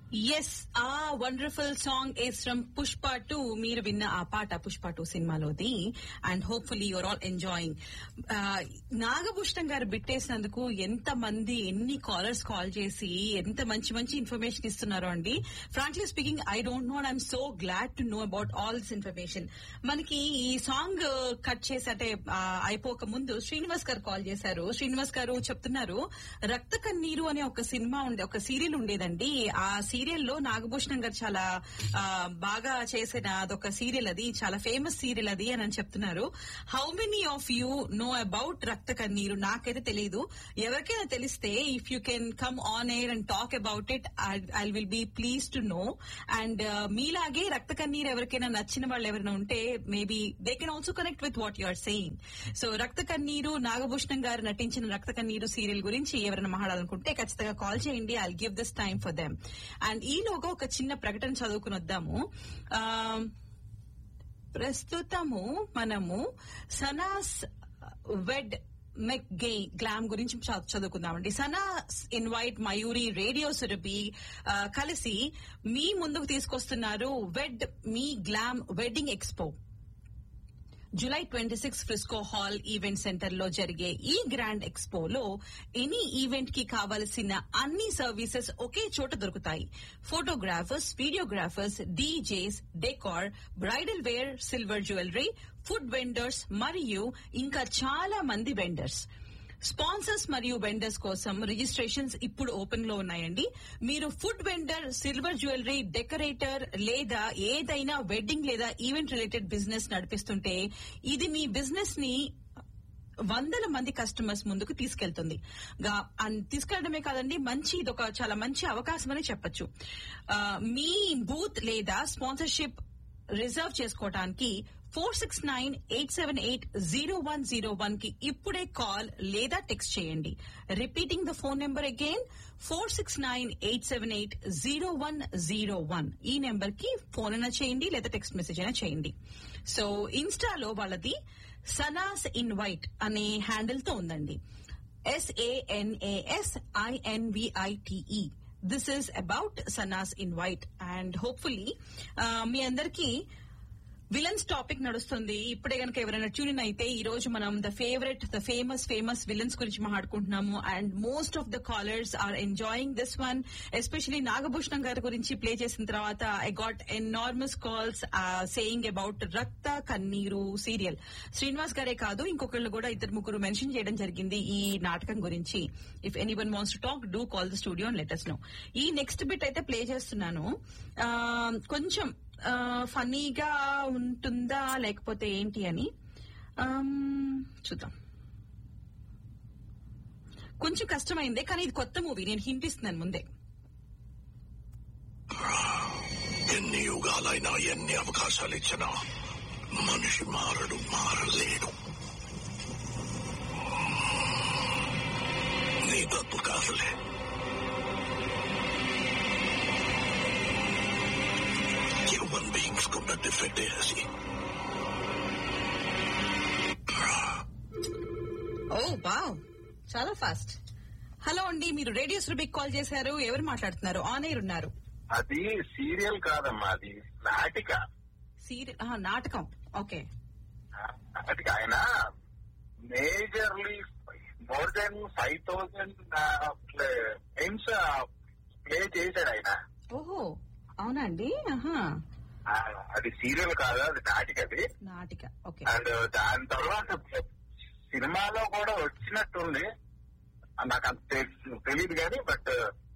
Yes ah wonderful song is from Pushpa two మీరు విన్న ఆ పాట పుష్ప టూ సినిమాలోది and hopefully your all enjoying Nagabhushanam garu బిట్టేసినందుకు ఎంత మంది ఎన్ని కాలర్స్ కాల్ చేసి ఎంత మంచి మంచి ఇన్ఫర్మేషన్ ఇస్తున్నారో అండి frankly speaking I don't know I'm so glad to know about all this information మనకి ఈ సాంగ్ కట్ చేసి అంటే ఆ, అయిపోక ముందు శ్రీనివాస్ గారు కాల్ చేశారు శ్రీనివాస్ గారు చెప్తున్నారు రక్త కన్నీరు అనే ఒక సినిమా ఉండే ఒక సీరియల్ ఉండేదండి ఆ సీరియల్లో నాగభూషణం గారు చాలా ఆ, బాగా చేసిన అదొక సీరియల్ అది చాలా ఫేమస్ సీరియల్ అది అని అని చెప్తున్నారు how many of you know about Raktha Kanneeru నాకైతే తెలియదు ఎవరికైనా తెలిస్తే if you can come on air and talk about it I will be please to know and మీలాగే రక్త కన్నీరు ఎవరికైనా నచ్చిన వాళ్ళు ఎవరైనా ఉంటే maybe they can also connect with what you are saying so Raktha Kanneeru Nagabhushanam గారు నటించిన రక్త కన్నీరు సీరియల్ గురించి ఎవరైనా మాట్లాడాలనుకుంటే ఖచ్చితంగా కాల్ చేయండి I give this time for them and ఈలోగా ఒక చిన్న ప్రకటన చదువుకుని వద్దాము ఆ, ప్రస్తుతము మనము సనాస్ వెడ్ మెక్ గే గ్లామ్ గురించి చ- చదువుకుందామండి సనా ఇన్వైట్ మయూరి రేడియో సురభి ఆ, కలిసి మీ ముందుకు తీసుకొస్తున్నారు wed me glam wedding expo July twenty six Frisco hall event center లో జరిగే ఈ గ్రాండ్ ఎక్స్పోలో ఎనీ ఈవెంట్ కి కావలసిన అన్ని సర్వీసెస్ ఒకే చోట దొరుకుతాయి photographers videographers DJs decor bridal wear silver jewellery food vendors మరియు ఇంకా చాలా మంది వెండర్స్ స్పాన్సర్స్ మరియు వెండర్స్ కోసం రిజిస్ట్రేషన్స్ ఇప్పుడు ఓపెన్ లో ఉన్నాయండి మీరు food vendor silver jewellery decorator లేదా ఏదైనా వెడ్డింగ్ లేదా ఈవెంట్ రిలేటెడ్ బిజినెస్ నడిపిస్తుంటే ఇది మీ బిజినెస్ ని వందల మంది కస్టమర్స్ ముందుకు తీసుకెళ్తుంది గా- అన్- తీసుకెళ్లడమే కాదండి మంచి ఇది ఒక చాలా మంచి అవకాశం అని చెప్పొచ్చు ఆ, మీ బూత్ లేదా స్పాన్సర్షిప్ రిజర్వ్ చేసుకోవడానికి four six nine eight seven eight zero one zero one కి ఇప్పుడే కాల్ లేదా టెక్స్ట్ చేయండి repeating the phone number again four six nine eight seven eight zero one zero one ఈ నెంబర్ కి phone అయినా చేయండి లేదా టెక్స్ట్ మెసేజ్ అయినా చేయండి సో ఇన్స్టాలో వాళ్ళది సనాస్ ఇన్వైట్ అనే హ్యాండిల్ తో ఉందండి S A N A S I N V I T E this is about Sana's invite and hopefully మీ అందరికీ విలన్స్ టాపిక్ నడుస్తుంది ఇప్పుడే గనక ఎవరైనా ట్యూన్ ఇన్ అయితే ఈ రోజు మనం the favourite the famous famous villains గురించి మాట్లాడుకుంటున్నాము and most of the callers are enjoying this one especially Nagabhushanam గారి గురించి ప్లే చేసిన తర్వాత I got enormous calls saying about Raktha Kanneeru serial Srinivas గారే కాదు ఇంకొకళ్ళు కూడా ఇద్దరు ముగ్గురు మెన్షన్ చేయడం జరిగింది ఈ నాటకం గురించి if anyone wants to talk do call the studio and let us know ఈ నెక్స్ట్ బిట్ అయితే ప్లే చేస్తున్నాను ఆ, కొంచెం ఫన్నీగా ఉంటుందా లేకపోతే ఏంటి అని ఆమ్, చూద్దాం కొంచెం కష్టమైందే కానీ ఇది కొత్త మూవీ నేను హింట్ ఇస్తున్నాను ముందే ఎన్ని యుగాలైనా ఎన్ని అవకాశాలు ఇచ్చినా మనిషి మారడు మారలేడు నీ తప్పు కాదులే హ్యూమన్ బీయింగ్స్ కున్న డిఫెక్ట్ అది ఓ వావ్ చాలా ఫాస్ట్ హలో అండి మీరు రేడియో సురభికి కాల్ చేశారు ఎవరు మాట్లాడుతున్నారు ఆన్ ఎయిర్ ఉన్నారు అది సీరియల్ కాదమ్మా అది నాటిక సీరియల్ నాటకం ఓకే నాటిక ఆయన majorly more than five thousand times play చేశాడు ఆయన ఓహో అవునా అండి ఆహా ఆ, అది సీరియల్ కాదు అది నాటిక అది నాటిక ఓకే అండ్ దాని తర్వాత సినిమాలో కూడా వచ్చినట్టుంది నాకు అంత తె- తెలియదు కానీ బట్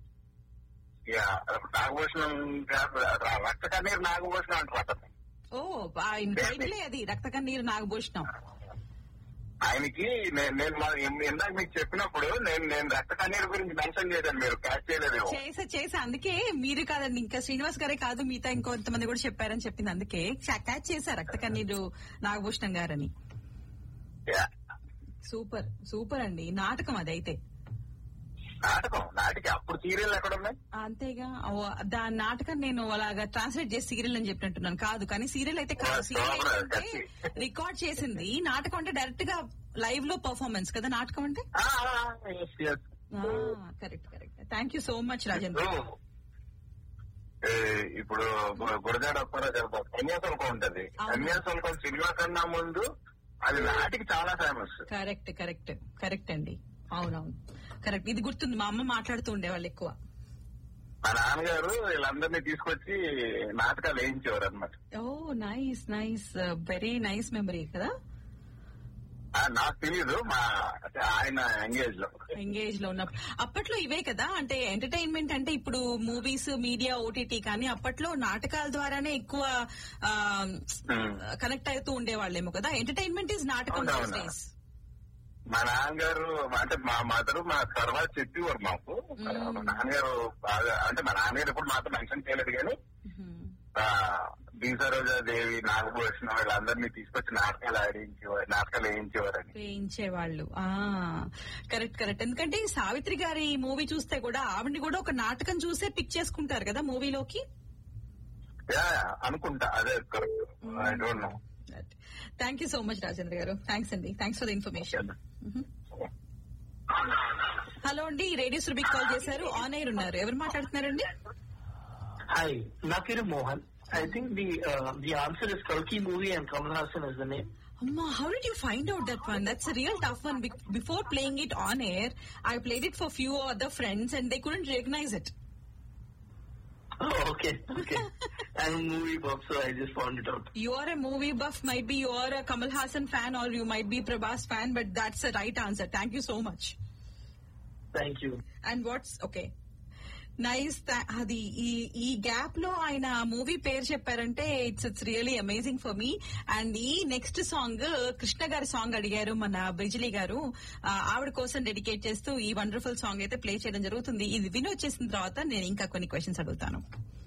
నాగభూషణం గారు రక్త కన్నీరు నాగభూషణం అంటారు అతను ఓ ఆయన టైటిలే అది రక్త కన్నీరు నాగభూషణం ఆయనకి నే- నేను మా- ఇందాక మీకు చెప్పినప్పుడు నేను నేను రక్త కన్నీరు గురించి మెన్షన్ చేశాను మీరు క్యాచ్ చేయలేదేమో చేసా చేసా అందుకే మీరు కాదండి ఇంకా శ్రీనివాస్ గారే కాదు మిగతా ఇంకొంతమంది కూడా చెప్పారని చెప్పింది అందుకే క్యాచ్ చేశా రక్త కన్నీరు నాగభూషణం గారని Yeah. సూపర్ సూపర్ అండి నాటకం అదైతే నాటకం నాటిక అప్పుడు సీరియల్ ఎక్కడ ఉన్నాయి అంతేగా ఓ, దాని నాటకం నేను అలాగా ట్రాన్స్లేట్ చేసి సీరియల్ అని చెప్పినట్టున్నాను కాదు కానీ సీరియల్ అయితే కాదు సీరియల్ అంటే రికార్డ్ చేసింది నాటకం అంటే డైరెక్ట్ గా లైవ్ లో పర్ఫార్మెన్స్ కదా నాటకం అంటే ఆ, ఆ, yes, yes. Correct correct thank you so much Rajendra ఇప్పుడు ఏ, ఇప్పుడు గు- గురజాడ అప్పారావు గారు కన్యాశుల్కం ఉంటది అవును. కన్యాశుల్కం సినిమా కన్నా ముందు అది నాటికి చాలా ఫేమస్ కరెక్ట్ కరెక్ట్ కరెక్ట్ అండి అవునవును కరెక్ట్ ఇది గుర్తుంది మా అమ్మ మాట్లాడుతూ ఉండేవాళ్ళు ఎక్కువ మా నాన్నగారు వీళ్ళందరినీ తీసుకొచ్చి నాటకాలు వేయించేవారు అనమాట oh nice nice very nice memory కదా నాకు తెలియదు మా అంటే ఆయన ఎంగేజ్ లో ఎంగేజ్ లో ఉన్నప్పుడు అప్పట్లో ఇవే కదా అంటే ఎంటర్టైన్మెంట్ అంటే ఇప్పుడు మూవీస్ మీడియా ఓటీటీ కానీ అప్పట్లో నాటకాల ద్వారానే ఎక్కువ Hmm. కనెక్ట్ అవుతూ ఉండేవాళ్ళేమో కదా ఎంటర్టైన్మెంట్ ఈజ్ నాటకం అవునవును. డేస్ మా నాన్నగారు అంటే మా మదరు మా తర్వాత చెప్పేవారు మాకు మా నాన్నగారు బాగా అంటే మా నాన్నగారు ఎప్పుడు మాతో మెన్షన్ చేయలేదు కానీ ఆ, బీసరోజా దేవి నాగభూషణ వీళ్ళందరినీ తీసుకొచ్చి నాటకాలు ఆడించేవారు నాటకాలు వేయించేవారని వేయించేవాళ్ళు ఆ కరెక్ట్ కరెక్ట్ ఎందుకంటే ఈ సావిత్రి గారి మూవీ చూస్తే కూడా ఆవిడ్ని కూడా ఒక నాటకం చూసే పిక్ చేసుకుంటారు కదా మూవీలోకి యా అనుకుంటా అదే correct I don't know thank you so much Rajendra garu thanks అండి thanks for the information hello అండి రేడియో సురభికి కాల్ చేశారు ఆన్ ఎయిర్ ఉన్నారు ఎవరు మాట్లాడుతున్నారండి హాయ్ నా పేరు Mohan I think the the answer is కల్కి movie and Kamal Haasan is the name Amma, how did you find out that one? That's a real tough one. Be- Before playing it on air, I played it for few other friends and they couldn't recognize it. Okay okay I'm movie buff so I just found it out You are a movie buff, might be you are a Kamal Hassan fan or you might be Prabhas fan, but that's the right answer. Thank you so much. Thank you And what's okay? Nice అది ఈ ఈ gap లో ఆయన movie పేరు చెప్పారంటే it's it's really amazing for me and ఈ next song Krishna గారి song అడిగారు మన బిజిలీ గారు ఆ, ఆవిడ కోసం డెడికేట్ చేస్తూ ఈ వండర్ఫుల్ సాంగ్ అయితే ప్లే చేయడం జరుగుతుంది ఇది విని వచ్చేసిన తర్వాత నేను ఇంకా కొన్ని క్వశ్చన్స్ అడుగుతాను